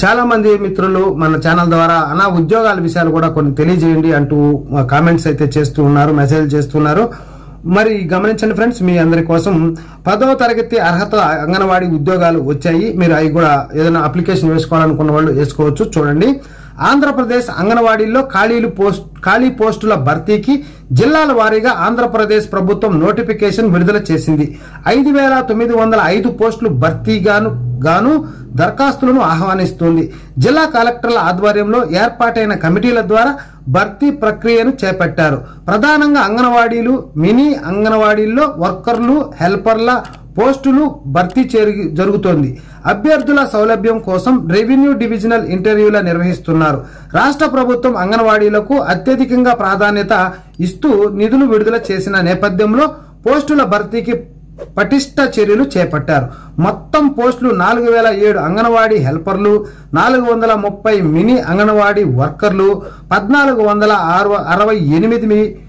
చాలా మంది మిత్రులు మన ఛానల్ ద్వారా అనా ఉద్యోగాల విషయాలు కూడా కొన్ని తెలియజేయండి అంటూ కామెంట్స్ అయితే చేస్తూ ఉన్నారు మెసేజ్ చేస్తున్నారు మరి గమనించండి ఫ్రెండ్స్ మీ అందరి కోసం పదవ తరగతి అర్హత అంగన్వాడీ ఉద్యోగాలు వచ్చాయి మీరు అవి కూడా ఏదైనా అప్లికేషన్ వేసుకోవాలనుకున్న వాళ్ళు వేసుకోవచ్చు చూడండి ఆంధ్రప్రదేశ్ అంగన్వాడీల్లో ఖాళీలు పోస్ట్ ఖాళీ పోస్టుల భర్తీకి జిల్లాల వారీగా ఆంధ్రప్రదేశ్ ప్రభుత్వం నోటిఫికేషన్ విడుదల చేసింది ఐదు వేల తొమ్మిది వందల ఐదు పోస్టులు భర్తీగాను గాను దరఖాస్తులను ఆహ్వానిస్తుంది జిల్లా కలెక్టర్ల ఆధ్వర్యంలో ఏర్పాటైన కమిటీల ద్వారా భర్తీ ప్రక్రియను చేపట్టారు ప్రధానంగా అంగన్వాడీలు మినీ అంగన్వాడీల్లో వర్కర్లు హెల్పర్ల పోస్టులు భర్తీ చేరి- జరుగుతోంది అభ్యర్థుల సౌలభ్యం కోసం రెవెన్యూ డివిజనల్ ఇంటర్వ్యూల నిర్వహిస్తున్నారు రాష్ట్ర ప్రభుత్వం అంగన్వాడీలకు అత్యధికంగా ప్రాధాన్యత ఇస్తూ నిధులు విడుదల చేసిన నేపథ్యంలో పోస్టుల భర్తీకి పటిష్ట చర్యలు చేపట్టారు మొత్తం పోస్టులు నాలుగు వేల ఏడు అంగన్వాడీ హెల్పర్లు నాలుగు వందల ముప్పై మినీ అంగన్వాడీ వర్కర్లు పద్నాలుగు వందల అరవై ఎనిమిది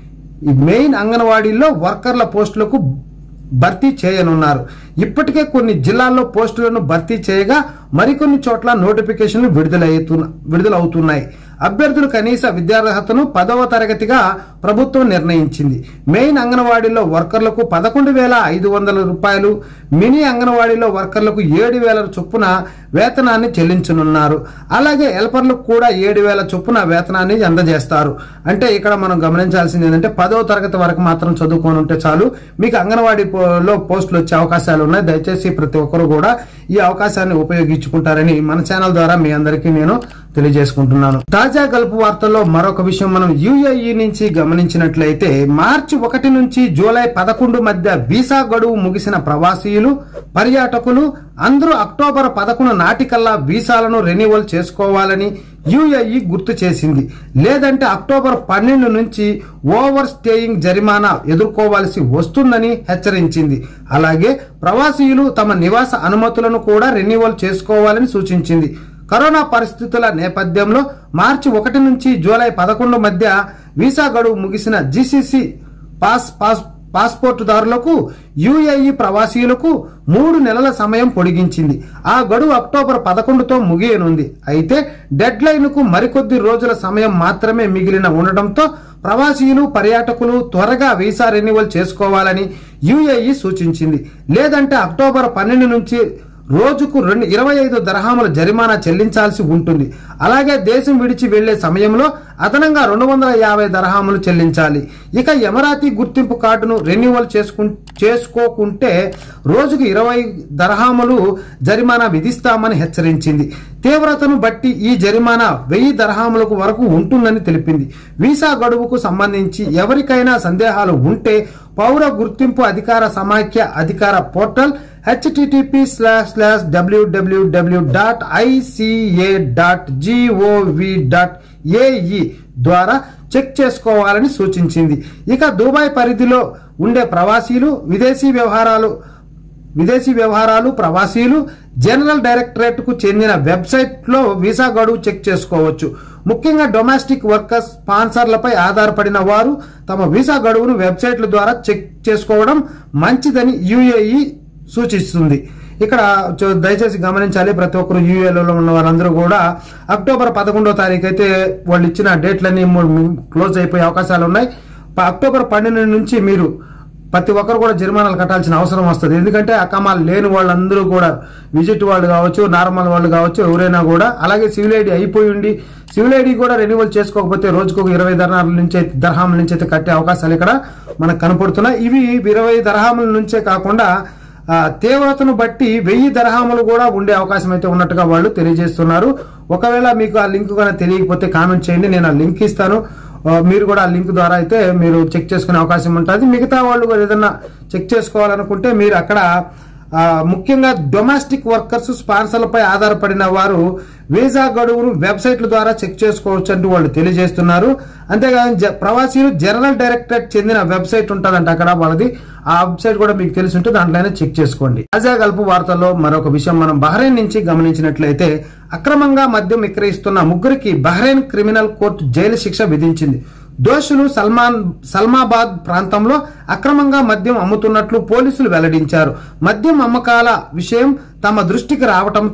మెయిన్ అంగన్వాడీల్లో వర్కర్ల పోస్టులకు భర్తీ చేయనున్నారు ఇప్పటికే కొన్ని జిల్లాల్లో పోస్టులను భర్తీ చేయగా మరికొన్ని చోట్ల నోటిఫికేషన్లు విడుదలవుతున్న విడుదలవుతున్నాయి అభ్యర్థులు కనీస విద్యార్హతను పదవ తరగతిగా ప్రభుత్వం నిర్ణయించింది మెయిన్ అంగన్వాడీలో వర్కర్లకు పదకొండు వేల ఐదు వందల రూపాయలు మినీ అంగన్వాడీలో వర్కర్లకు ఏడు వేల చొప్పున వేతనాన్ని చెల్లించనున్నారు అలాగే హెల్పర్లకు కూడా ఏడు వేల చొప్పున వేతనాన్ని అందజేస్తారు అంటే ఇక్కడ మనం గమనించాల్సింది ఏంటంటే పదవ తరగతి వరకు మాత్రం చదువుకొని ఉంటే చాలు మీకు అంగన్వాడీ పో- లో పోస్టులు వచ్చే అవకాశాలు ఉన్నాయి దయచేసి ప్రతి ఒక్కరు కూడా ఈ అవకాశాన్ని ఉపయోగించుకుంటారని మన ఛానల్ ద్వారా మీ అందరికీ నేను తెలియజేసుకుంటున్నాను తాజా గల్పు వార్తల్లో మరొక విషయం మనం యుఏఈ నుంచి గమనించినట్లయితే మార్చి ఒకటి నుంచి జూలై పదకొండు మధ్య వీసా గడువు ముగిసిన ప్రవాసీయులు పర్యాటకులు అందరూ అక్టోబర్ పదకొండు నాటికల్లా వీసాలను రెన్యువల్ చేసుకోవాలని యుఏఈ గుర్తు చేసింది లేదంటే అక్టోబర్ పన్నెండు నుంచి ఓవర్ స్టేయింగ్ జరిమానా ఎదుర్కోవాల్సి వస్తుందని హెచ్చరించింది అలాగే ప్రవాసీయులు తమ నివాస అనుమతులను కూడా రెన్యువల్ చేసుకోవాలని సూచించింది కరోనా పరిస్థితుల నేపథ్యంలో మార్చి ఒకటి నుంచి జూలై పదకొండు మధ్య వీసా గడువు ముగిసిన జీసీసీ పాస్ పాస్ పాస్పోర్టుదారులకు యుఏఈ ప్రవాసీయులకు మూడు నెలల సమయం పొడిగించింది ఆ గడువు అక్టోబర్ పదకొండుతో ముగియనుంది అయితే డెడ్ లైన్ కు మరికొద్ది రోజుల సమయం మాత్రమే మిగిలిన ఉండటంతో ప్రవాసీయులు పర్యాటకులు త్వరగా వీసా రెన్యువల్ చేసుకోవాలని యుఏఈ సూచించింది లేదంటే అక్టోబర్ పన్నెండు నుంచి రోజుకు రెండు ఇరవై ఐదు దరహాముల జరిమానా చెల్లించాల్సి ఉంటుంది అలాగే దేశం విడిచి వెళ్లే సమయంలో అదనంగా రెండు వందల యాభై దరహాములు చెల్లించాలి ఇక ఎమరాతి గుర్తింపు కార్డును రెన్యువల్ చేసుకు చేసుకోకుంటే రోజుకు ఇరవై దరహాములు జరిమానా విధిస్తామని హెచ్చరించింది తీవ్రతను బట్టి ఈ జరిమానా వెయ్యి దరహాములకు వరకు ఉంటుందని తెలిపింది వీసా గడువుకు సంబంధించి ఎవరికైనా సందేహాలు ఉంటే పౌర గుర్తింపు అధికార సమాఖ్య అధికార portal HTTP slash slash WWW dot ICA dot GOV dot AE ద్వారా చెక్ చేసుకోవాలని సూచించింది ఇక దుబాయ్ పరిధిలో ఉండే ప్రవాసీలు విదేశీ వ్యవహారాలు విదేశీ వ్యవహారాలు ప్రవాసీలు జనరల్ డైరెక్టరేట్ కు చెందిన వెబ్సైట్ లో వీసా గడువు చెక్ చేసుకోవచ్చు ముఖ్యంగా డొమెస్టిక్ వర్కర్స్ స్పాన్సర్లపై ఆధారపడిన వారు తమ వీసా గడువును వెబ్సైట్ల ద్వారా చెక్ చేసుకోవడం మంచిదని యుఏఈ సూచిస్తుంది ఇక్కడ చూ- దయచేసి గమనించాలి ప్రతి ఒక్కరు యూఏలో ఉన్న వారందరూ కూడా అక్టోబర్ పదకొండో తారీఖు అయితే వాళ్ళు ఇచ్చిన డేట్లన్నీ ము- క్లోజ్ అయిపోయే అవకాశాలు ఉన్నాయి ప- అక్టోబర్ పన్నెండు నుంచి మీరు ప్రతి ఒక్కరు కూడా జరిమానాలు కట్టాల్సిన అవసరం వస్తుంది ఎందుకంటే అకమాలు లేని వాళ్ళందరూ కూడా విజిట్ వాళ్ళు కావచ్చు నార్మల్ వాళ్ళు కావచ్చు ఎవరైనా కూడా అలాగే సివిల్ ఐడి అయిపోయి ఉండి సివిల్ ఐడి కూడా రెన్యువల్ చేసుకోకపోతే రోజుకు ఒక ఇరవై దర్హాముల నుంచి అయితే- దర్హాముల నుంచి అయితే కట్టే అవకాశాలు ఇక్కడ మనకు కనపడుతున్నాయి ఇవి ఇరవై దర్హాముల నుంచే కాకుండా ఆ, తీవ్రతను బట్టి వెయ్యి దరహాములు కూడా ఉండే అవకాశం అయితే ఉన్నట్టుగా వాళ్ళు తెలియజేస్తున్నారు ఒకవేళ మీకు ఆ లింక్ కనుక తెలియకపోతే కామెంట్ చేయండి నేను ఆ లింక్ ఇస్తాను ఆ, మీరు కూడా ఆ లింక్ ద్వారా అయితే మీరు చెక్ చేసుకునే అవకాశం ఉంటుంది మిగతా వాళ్ళు కూడా ఏదైనా చెక్ చేసుకోవాలనుకుంటే మీరు అక్కడ ఆ, ముఖ్యంగా డొమెస్టిక్ వర్కర్స్ స్పాన్సర్లపై ఆధారపడిన వారు వీసా గడువును వెబ్సైట్ల ద్వారా చెక్ చేసుకోవచ్చు అంటూ వాళ్ళు తెలియజేస్తున్నారు అంతేకాదు జ- ప్రవాసీలు జనరల్ డైరెక్టరేట్ చెందిన వెబ్సైట్ ఉంటుందంట అక్కడ వాళ్ళది ఆ వెబ్సైట్ కూడా మీకు తెలిసి ఉంటే దాంట్లోనే చెక్ చేసుకోండి తాజా గల్పు వార్తల్లో మరొక విషయం మనం బహ్రెయిన్ నుంచి గమనించినట్లయితే అక్రమంగా మద్యం విక్రయిస్తున్న ముగ్గురికి బహ్రెయిన్ క్రిమినల్ కోర్టు జైలు శిక్ష విధించింది దోషులు సల్మాన్ సల్మాబాద్ ప్రాంతంలో అక్రమంగా మద్యం అమ్ముతున్నట్లు పోలీసులు వెల్లడించారు మద్యం అమ్మకాల విషయం తమ దృష్టికి రావడంతో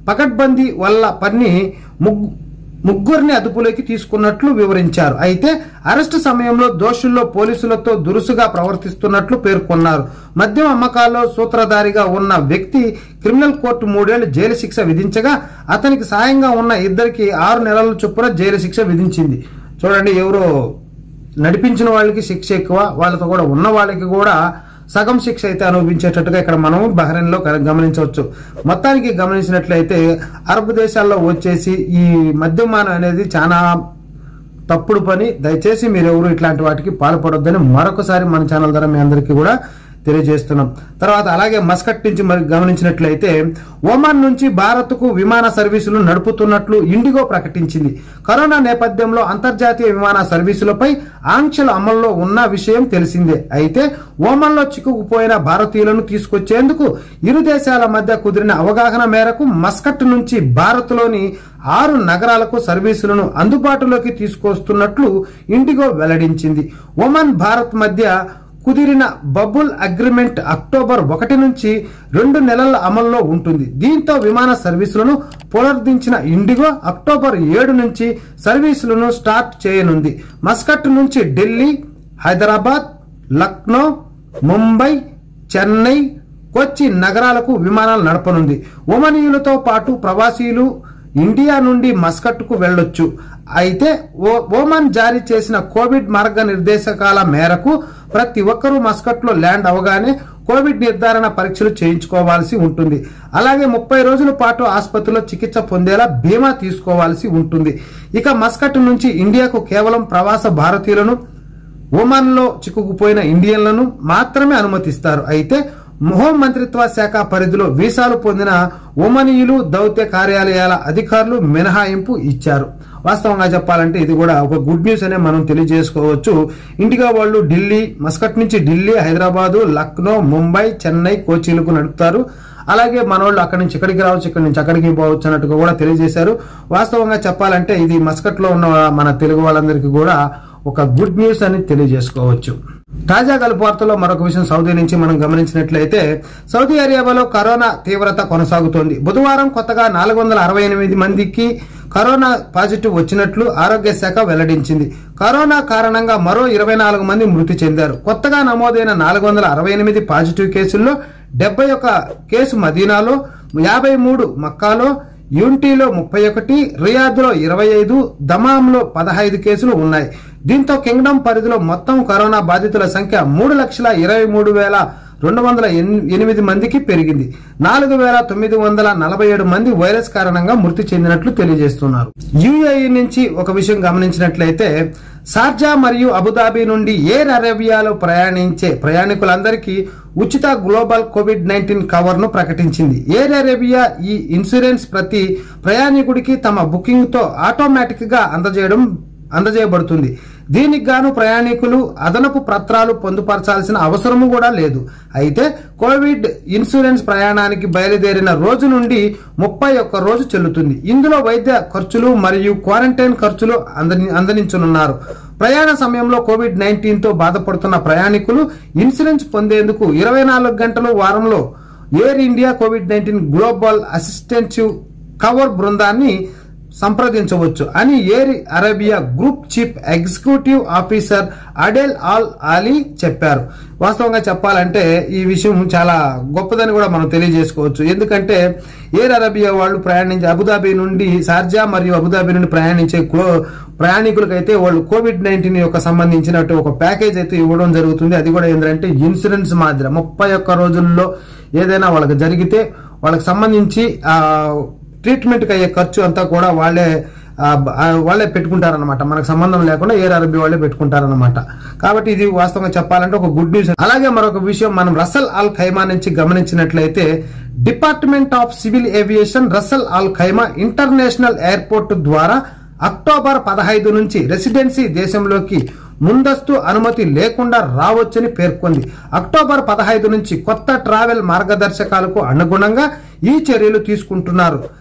పకడ్బందీ వల్ల పన్ని ముగ్గు ముగ్గురిని అదుపులోకి తీసుకున్నట్లు వివరించారు అయితే అరెస్టు సమయంలో దోషుల్లో పోలీసులతో దురుసుగా ప్రవర్తిస్తున్నట్లు పేర్కొన్నారు మద్యం అమ్మకాల్లో సూత్రధారిగా ఉన్న వ్యక్తి క్రిమినల్ కోర్టు మూడేళ్లు జైలు శిక్ష విధించగా అతనికి సాయంగా ఉన్న ఇద్దరికి ఆరు నెలల చొప్పున జైలు శిక్ష విధించింది చూడండి ఎవరో నడిపించిన వాళ్ళకి శిక్ష ఎక్కువ వాళ్ళతో కూడా ఉన్న వాళ్ళకి కూడా సగం శిక్ష అయితే అనుభవించేటట్టుగా ఇక్కడ మనం బహ్రెయిన్ లో గమనించవచ్చు మొత్తానికి గమనించినట్లయితే అరబ్ దేశాల్లో వచ్చేసి ఈ మద్యమానం అనేది చాలా తప్పుడు పని దయచేసి మీరు ఎవరు ఇట్లాంటి వాటికి పాల్పడొద్దని మరొకసారి మన ఛానల్ ద్వారా మీ అందరికీ కూడా తెలియజేస్తున్నాం తర్వాత అలాగే మస్కట్ నుంచి మరి గమనించినట్లయితే ఒమాన్ నుంచి భారత్కు విమాన సర్వీసులు నడుపుతున్నట్లు ఇండిగో ప్రకటించింది కరోనా నేపథ్యంలో అంతర్జాతీయ విమాన సర్వీసులపై ఆంక్షలు అమల్లో ఉన్న విషయం తెలిసిందే అయితే ఓమన్లో చిక్కుకుపోయిన భారతీయులను తీసుకొచ్చేందుకు ఇరు దేశాల మధ్య కుదిరిన అవగాహన మేరకు మస్కట్ నుంచి భారత్లోని ఆరు నగరాలకు సర్వీసులను అందుబాటులోకి తీసుకొస్తున్నట్లు ఇండిగో వెల్లడించింది ఒమన్ భారత్ మధ్య కుదిరిన బబుల్ అగ్రిమెంట్ అక్టోబర్ ఒకటి నుంచి రెండు నెలల అమల్లో ఉంటుంది దీంతో విమాన సర్వీసులను పునరుద్ధరించిన ఇండిగో అక్టోబర్ ఏడు నుంచి సర్వీసులను స్టార్ట్ చేయనుంది మస్కట్ నుంచి ఢిల్లీ హైదరాబాద్ లక్నో ముంబై చెన్నై కొచ్చి నగరాలకు విమానాలు నడపనుంది ఒమనీయులతో పాటు ప్రవాసీలు ఇండియా నుండి మస్కట్కు వెళ్ళొచ్చు అయితే ఓ- ఓమన్ జారీ చేసిన కోవిడ్ మార్గనిర్దేశకాల మేరకు ప్రతి ఒక్కరూ మస్కట్లో ల్యాండ్ అవగానే కోవిడ్ నిర్ధారణ పరీక్షలు చేయించుకోవాల్సి ఉంటుంది అలాగే ముప్పై రోజుల పాటు ఆసుపత్రిలో చికిత్స పొందేలా బీమా తీసుకోవాల్సి ఉంటుంది ఇక మస్కట్ నుంచి ఇండియాకు కేవలం ప్రవాస భారతీయులను ఒమాన్లో చిక్కుకుపోయిన ఇండియన్లను మాత్రమే అనుమతిస్తారు అయితే హోం మంత్రిత్వ శాఖ పరిధిలో వీసాలు పొందిన ఒమనీయులు దౌత్య కార్యాలయాల అధికారులు మినహాయింపు ఇచ్చారు వాస్తవంగా చెప్పాలంటే ఇది కూడా ఒక గుడ్ న్యూస్ అనే మనం తెలియజేసుకోవచ్చు ఇండిగా వాళ్ళు ఢిల్లీ మస్కట్ నుంచి ఢిల్లీ హైదరాబాదు లక్నో ముంబై చెన్నై కోచీలకు నడుపుతారు అలాగే మనోళ్ళు అక్కడి నుంచి ఇక్కడికి రావచ్చు ఇక్కడి నుంచి అక్కడికి పోవచ్చు అన్నట్టుగా కూడా తెలియజేశారు వాస్తవంగా చెప్పాలంటే ఇది మస్కట్ లో ఉన్న మన తెలుగు వాళ్ళందరికీ కూడా ఒక గుడ్ న్యూస్ అని తెలియజేసుకోవచ్చు తాజా గల్ఫ్ వార్తలో మరొక విషయం సౌదీ నుంచి మనం గమనించినట్లయితే సౌదీ అరేబియాలో కరోనా తీవ్రత కొనసాగుతోంది బుధవారం కొత్తగా నాలుగు వందల అరవై ఎనిమిది మందికి కరోనా పాజిటివ్ వచ్చినట్లు ఆరోగ్య శాఖ వెల్లడించింది కరోనా కారణంగా మరో ఇరవై నాలుగు మంది మృతి చెందారు కొత్తగా నమోదైన నాలుగు వందల అరవై ఎనిమిది పాజిటివ్ కేసుల్లో డెబ్బై ఒక కేసు మదీనాలో యాభై మూడు మక్కాలో యూనిటీలో ముప్పై ఒకటి రియాద్లో ఇరవై ఐదు దమాంలో పదహైదు కేసులు ఉన్నాయి దీంతో కింగ్డమ్ పరిధిలో మొత్తం కరోనా బాధితుల సంఖ్య మూడు లక్షల ఇరవై మూడు వేల రెండు వందల ఎన్- ఎనిమిది మందికి పెరిగింది నాలుగు వేల తొమ్మిది వందల నలభై ఏడు మంది వైరస్ కారణంగా మృతి చెందినట్లు తెలియజేస్తున్నారు యుఏఈ నుంచి ఒక విషయం గమనించినట్లయితే షార్జా మరియు అబుదాబి నుండి ఎయిర్ అరేబియాలో ప్రయాణించే ప్రయాణికులందరికీ ఉచిత గ్లోబల్ కోవిడ్ నైన్టీన్ కవర్ ను ప్రకటించింది ఎయిర్ అరేబియా ఈ ఇన్సూరెన్స్ ప్రతి ప్రయాణికుడికి తమ బుకింగ్ తో ఆటోమేటిక్ గా అందజేయడం అందజేయబడుతుంది దీనికి గాను ప్రయాణికులు అదనపు పత్రాలు పొందుపరచాల్సిన అవసరము కూడా లేదు అయితే కోవిడ్ ఇన్సూరెన్స్ ప్రయాణానికి బయలుదేరిన రోజు నుండి ముప్పై ఒక్క రోజు చెల్లుతుంది ఇందులో వైద్య ఖర్చులు మరియు క్వారంటైన్ ఖర్చులు అందని అందించనున్నారు ప్రయాణ సమయంలో కోవిడ్ నైన్టీన్ తో బాధపడుతున్న ప్రయాణికులు ఇన్సూరెన్స్ పొందేందుకు ఇరవై నాలుగు గంటలు వారంలో Air India Covid nineteen global assistive cover బృందాన్ని సంప్రదించవచ్చు అని Air Arabia group chief executive officer Adel Al Ali చెప్పారు వాస్తవంగా చెప్పాలంటే ఈ విషయం చాలా గొప్పదని కూడా మనం తెలియజేసుకోవచ్చు ఎందుకంటే ఎయిర్ అరేబియా వాళ్ళు ప్రయాణించే అబుదాబి నుండి షార్జా మరియు అబుదాబి నుండి ప్రయాణించే క్లో ప్రయాణికులకైతే వాళ్ళు కోవిడ్ నైన్టీన్ యొక్క సంబంధించినట్టు ఒక ప్యాకేజ్ అయితే ఇవ్వడం జరుగుతుంది అది కూడా ఏంటంటే ఇన్సూరెన్స్ మాదిరి ముప్పై ఒక్క రోజుల్లో ఏదైనా వాళ్ళకి జరిగితే వాళ్ళకి సంబంధించి ఆ ట్రీట్మెంట్కి అయ్యే ఖర్చు అంతా కూడా వాళ్ళే ఆ, బ- ఆ, వాళ్ళే పెట్టుకుంటారనమాట మనకు సంబంధం లేకుండా ఏర్ అరబీ వాళ్ళే పెట్టుకుంటారనమాట కాబట్టి ఇది వాస్తవంగా చెప్పాలంటే ఒక గుడ్ న్యూస్ అలాగే మరొక విషయం మనం రసల్ ఆల్ ఖైమా నుంచి గమనించినట్లయితే department of civil aviation Ras Al Khaimah international airport ద్వారా అక్టోబర్ పదహైదు నుంచి రెసిడెన్సీ దేశంలోకి ముందస్తు అనుమతి లేకుండా రావచ్చని పేర్కొంది అక్టోబర్ పదహైదు నుంచి కొత్త ట్రావెల్ మార్గదర్శకాలకు అనుగుణంగా ఈ చర్యలు తీసుకుంటున్నారు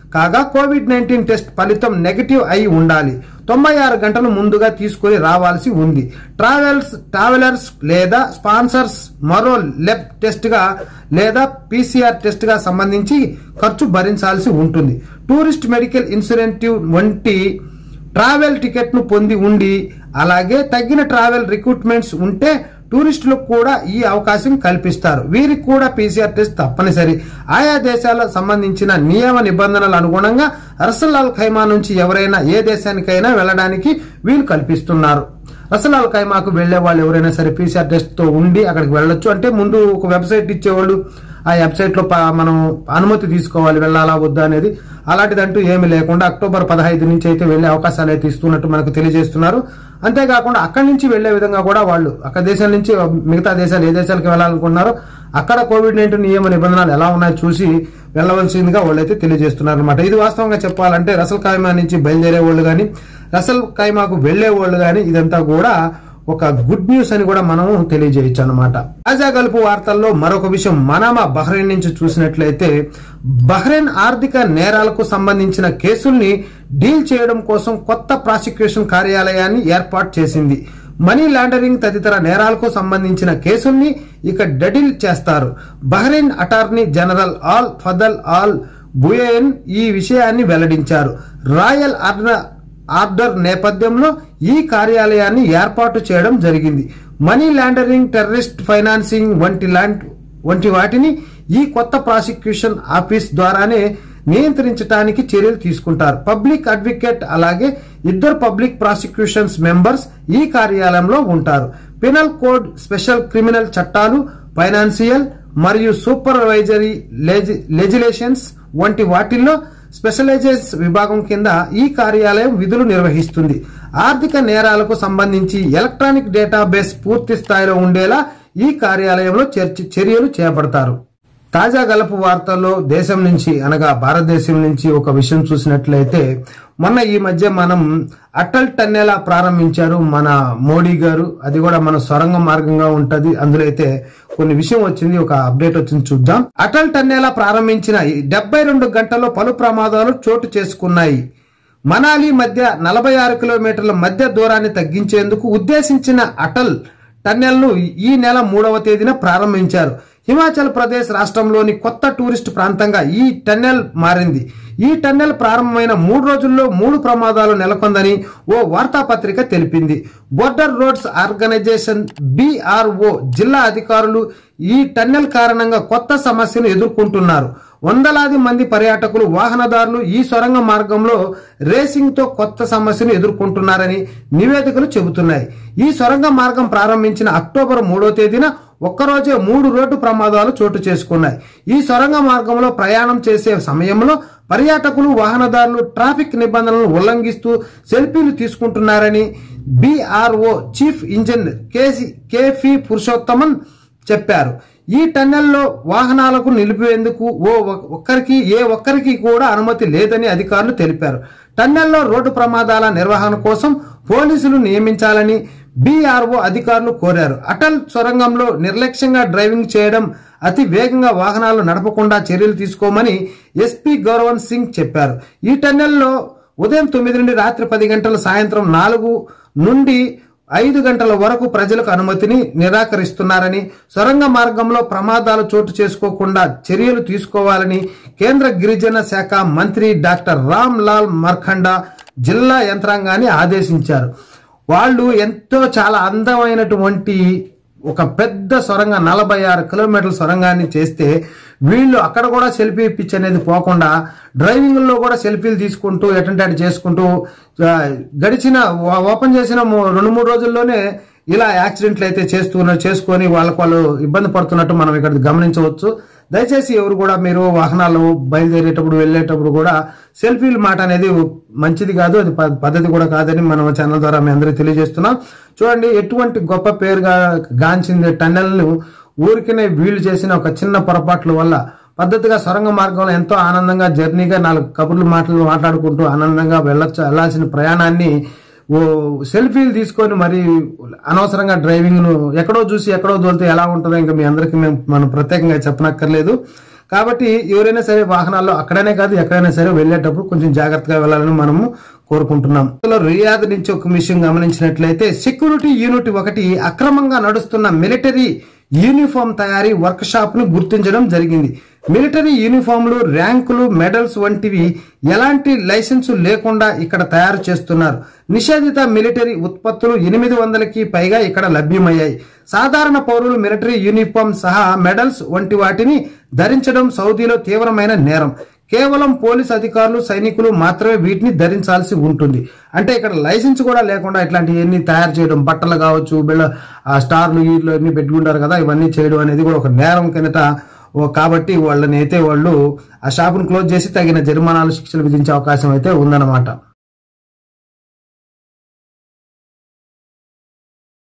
కాగా కోవిడ్ నైన్టీన్ టెస్ట్ ఫలితం నెగటివ్ అయి ఉండాలి తొంభై ఆరు గంటలు ముందుగా తీసుకుని రావాల్సి ఉంది ట్రావెల్స్ ట్రావెలర్స్ లేదా స్పాన్సర్స్ మరో లెబ్ టెస్ట్ గా లేదా పీసీఆర్ టెస్ట్ గా సంబంధించి ఖర్చు భరించాల్సి ఉంటుంది టూరిస్ట్ మెడికల్ ఇన్సూరెంటివ్ వంటి ట్రావెల్ టికెట్ ను పొంది ఉండి అలాగే తగ్గిన ట్రావెల్ రిక్రూట్మెంట్స్ ఉంటే టూరిస్టులకు కూడా ఈ అవకాశం కల్పిస్తారు వీరికి కూడా పీసీఆర్ టెస్ట్ తప్పనిసరి ఆయా దేశాలకు సంబంధించిన నియమ నిబంధనల అనుగుణంగా రసలాల్ ఖైమా నుంచి ఎవరైనా ఏ దేశానికైనా వెళ్ళడానికి వీలు కల్పిస్తున్నారు రసలాల్ ఖైమాకు వెళ్లే వాళ్ళు ఎవరైనా సరే పీసీఆర్ టెస్ట్ తో ఉండి అక్కడికి వెళ్ళొచ్చు అంటే ముందు ఒక వెబ్సైట్ ఇచ్చేవాళ్ళు ఆ వెబ్సైట్ లో ప- మనం అనుమతి తీసుకోవాలి వెళ్ళాలా వద్దా అనేది అలాంటిదంటూ ఏమీ లేకుండా అక్టోబర్ పదహైదు నుంచి అయితే వెళ్లే అవకాశాలు అయితే ఇస్తున్నట్టు మనకు తెలియజేస్తున్నారు అంతేకాకుండా అక్కడి నుంచి వెళ్లే విధంగా కూడా వాళ్ళు అక్కడ దేశాల నుంచి మిగతా దేశాలు ఏ దేశాలకు వెళ్ళాలనుకున్నారో అక్కడ కోవిడ్ నైన్టీన్ నియమ నిబంధనలు ఎలా ఉన్నాయో చూసి వెళ్ళవలసిందిగా వాళ్ళైతే తెలియజేస్తున్నారు అనమాట ఇది వాస్తవంగా చెప్పాలంటే రసల్ ఖైమా నుంచి బయలుదేరే వాళ్ళు కానీ రసల్ ఖైమాకు వెళ్లే వాళ్ళు కానీ ఇదంతా కూడా ఒక గుడ్ న్యూస్ అని కూడా మనం తెలియజేయచ్చు అనమాట తాజా గలుపు వార్తల్లో మరొక విషయం మనామా బహ్రెయిన్ నుంచి చూసినట్లయితే బహ్రెయిన్ ఆర్థిక నేరాలకు సంబంధించిన కేసుల్ని డీల్ చేయడం కోసం కొత్త ప్రాసిక్యూషన్ కార్యాలయాన్ని ఏర్పాటు చేసింది మనీ లాండరింగ్ తదితర నేరాలకు సంబంధించిన కేసుల్ని ఇక డడిల్ చేస్తారు Bahrain attorney general Al Fadhel Al Buainain ఈ విషయాన్ని వెల్లడించారు రాయల్ ఆర్డర్ ఆర్డర్ నేపథ్యంలో ఈ కార్యాలయాన్ని ఏర్పాటు చేయడం జరిగింది మనీ లాండరింగ్ టెర్రరిస్ట్ ఫైనాన్సింగ్ వంటి లాంటి వంటి వాటిని ఈ కొత్త ప్రాసిక్యూషన్ ఆఫీస్ ద్వారానే నియంత్రించడానికి చర్యలు తీసుకుంటారు పబ్లిక్ అడ్వకేట్ అలాగే ఇద్దరు పబ్లిక్ ప్రాసిక్యూషన్స్ మెంబర్స్ ఈ కార్యాలయంలో ఉంటారు పినల్ కోడ్ స్పెషల్ క్రిమినల్ చట్టాలు ఫైనాన్షియల్ మరియు సూపర్వైజరీ లెజిలేషన్స్ వంటి వాటిల్లో స్పెషలైజెస్ విభాగం కింద ఈ కార్యాలయం విధులు నిర్వహిస్తుంది ఆర్థిక నేరాలకు సంబంధించి ఎలక్ట్రానిక్ డేటాబేస్ పూర్తి స్థాయిలో ఉండేలా ఈ కార్యాలయంలో చర్చ- చర్యలు చేపడతారు తాజా గలపు వార్తల్లో దేశం నుంచి అనగా భారతదేశం నుంచి ఒక విషయం చూసినట్లయితే మొన్న ఈ మధ్య మనం అటల్ టన్నెలా ప్రారంభించారు మన మోడీ గారు అది కూడా మన సొరంగ మార్గంగా ఉంటది అందులో అయితే కొన్ని విషయం వచ్చింది ఒక అప్డేట్ వచ్చింది చూద్దాం అటల్ టన్నెలా ప్రారంభించిన డెబ్బై రెండు గంటల్లో పలు ప్రమాదాలు చోటు చేసుకున్నాయి మనాలి మధ్య నలభై ఆరు కిలోమీటర్ల మధ్య దూరాన్ని తగ్గించేందుకు ఉద్దేశించిన అటల్ టన్నెల్ను ఈ నెల మూడవ తేదీన ప్రారంభించారు హిమాచల్ ప్రదేశ్ రాష్ట్రంలోని కొత్త టూరిస్ట్ ప్రాంతంగా ఈ టన్నెల్ మారింది ఈ టన్నెల్ ప్రారంభమైన మూడు రోజుల్లో మూడు ప్రమాదాలు నెలకొందని ఓ వార్తాపత్రిక తెలిపింది బోర్డర్ రోడ్స్ ఆర్గనైజేషన్ బిఆర్ఓ జిల్లా అధికారులు ఈ టన్నెల్ కారణంగా కొత్త సమస్యను ఎదుర్కొంటున్నారు వందలాది మంది పర్యాటకులు వాహనదారులు ఈ సొరంగ మార్గంలో రేసింగ్ తో కొత్త సమస్యను ఎదుర్కొంటున్నారని నివేదికలు చెబుతున్నాయి ఈ సొరంగ మార్గం ప్రారంభించిన అక్టోబర్ మూడో తేదీన ఒక్కరోజే మూడు రోడ్డు ప్రమాదాలు చోటు చేసుకున్నాయి ఈ సొరంగ మార్గంలో ప్రయాణం చేసే సమయంలో పర్యాటకులు వాహనదారులు ట్రాఫిక్ నిబంధనలను ఉల్లంఘిస్తూ సెల్ఫీలు తీసుకుంటున్నారని బిఆర్ఓ చీఫ్ ఇంజనీర్ కేసి కేఫీ పురుషోత్తమన్ చెప్పారు ఈ టన్నెల్లో వాహనాలకు నిలిపేందుకు ఓ ఒ- ఒక్కరికి ఏ ఒక్కరికి కూడా అనుమతి లేదని అధికారులు తెలిపారు టన్నెల్లో రోడ్డు ప్రమాదాల నిర్వహణ కోసం పోలీసులు నియమించాలని బీఆర్ఓ అధికారులు కోరారు అటల్ సొరంగంలో నిర్లక్ష్యంగా డ్రైవింగ్ చేయడం అతి వేగంగా వాహనాలు నడపకుండా చర్యలు తీసుకోమని ఎస్పీ గౌరవన్ సింగ్ చెప్పారు ఈ టన్నెల్లో ఉదయం తొమ్మిది నుండి రాత్రి పది గంటల సాయంత్రం నాలుగు నుండి ఐదు గంటల వరకు ప్రజలకు అనుమతిని నిరాకరిస్తున్నారని సొరంగ మార్గంలో ప్రమాదాలు చోటు చేసుకోకుండా చర్యలు తీసుకోవాలని కేంద్ర గిరిజన శాఖ మంత్రి డాక్టర్ రామ్ లాల్ మర్ఖండా జిల్లా యంత్రాంగాన్ని ఆదేశించారు వాళ్ళు ఎంతో చాలా అందమైనటువంటి ఒక పెద్ద సొరంగ నలభై ఆరు కిలోమీటర్ల సొరంగాన్ని చేస్తే వీళ్ళు అక్కడ కూడా సెల్ఫీ పిచ్ అనేది పోకుండా డ్రైవింగ్ లో కూడా సెల్ఫీలు తీసుకుంటూ ఎటంటే అటు చేసుకుంటూ ఆ, గడిచిన ఓ- ఓపెన్ చేసిన మూ- రెండు మూడు రోజుల్లోనే ఇలా యాక్సిడెంట్లు అయితే చేస్తున్న చేసుకొని వాళ్ళకు వాళ్ళు ఇబ్బంది పడుతున్నట్టు మనం ఇక్కడ గమనించవచ్చు దయచేసి ఎవరు కూడా మీరు వాహనాలు బయలుదేరేటప్పుడు వెళ్ళేటప్పుడు కూడా సెల్ఫీల మాట అనేది మంచిది కాదు అది ప- పద్ధతి కూడా కాదని మనం ఛానల్ ద్వారా మీ అందరికీ తెలియజేస్తున్నాం చూడండి ఎటువంటి గొప్ప పేరుగా గాంచింది టన్నెల్ ను ఊరికనే వీళ్ళు చేసిన ఒక చిన్న పొరపాట్ల వల్ల పద్ధతిగా సొరంగ మార్గంలో ఎంతో ఆనందంగా జర్నీగా నాలుగు కబుర్లు మాటలు మాట్లాడుకుంటూ ఆనందంగా వెళ్ళొచ్చు వెళ్ళాల్సిన ప్రయాణాన్ని ఓ సెల్ఫీలు తీసుకొని మరి అనవసరంగా డ్రైవింగ్ ను ఎక్కడో చూసి ఎక్కడో దోలితే ఎలా ఉంటుందో ఇంకా మీ అందరికీ మేము మనం ప్రత్యేకంగా చెప్పనక్కర్లేదు కాబట్టి ఎవరైనా సరే వాహనాల్లో అక్కడనే కాదు ఎక్కడైనా సరే వెళ్ళేటప్పుడు కొంచెం జాగ్రత్తగా వెళ్ళాలని మనము కోరుకుంటున్నాం ఇందులో రియాద్ నుంచి ఒక విషయం గమనించినట్లయితే సెక్యూరిటీ యూనిట్ ఒకటి అక్రమంగా నడుస్తున్న మిలిటరీ యూనిఫామ్ తయారీ వర్క్ షాప్ ను గుర్తించడం జరిగింది మిలిటరీ యూనిఫామ్లు ర్యాంకులు మెడల్స్ వంటివి ఎలాంటి లైసెన్సు లేకుండా ఇక్కడ తయారు చేస్తున్నారు నిషేధిత మిలిటరీ ఉత్పత్తులు ఎనిమిది వందలకి పైగా ఇక్కడ లభ్యమయ్యాయి సాధారణ పౌరులు మిలిటరీ యూనిఫామ్ సహా మెడల్స్ వంటి వాటిని ధరించడం సౌదీలో తీవ్రమైన నేరం కేవలం పోలీస్ అధికారులు సైనికులు మాత్రమే వీటిని ధరించాల్సి ఉంటుంది అంటే ఇక్కడ లైసెన్స్ కూడా లేకుండా ఇట్లాంటివన్నీ తయారు చేయడం బట్టలు కావచ్చు బిళ్ళ ఆ స్టార్లు ఈర్లు అన్ని పెట్టుకుంటారు కదా ఇవన్నీ చేయడం అనేది కూడా ఒక నేరం కిందట ఓ కాబట్టి వాళ్ళని అయితే వాళ్ళు ఆ షాపును క్లోజ్ చేసి తగిన జరిమానాలు శిక్షలు విధించే అవకాశం అయితే ఉందన్నమాట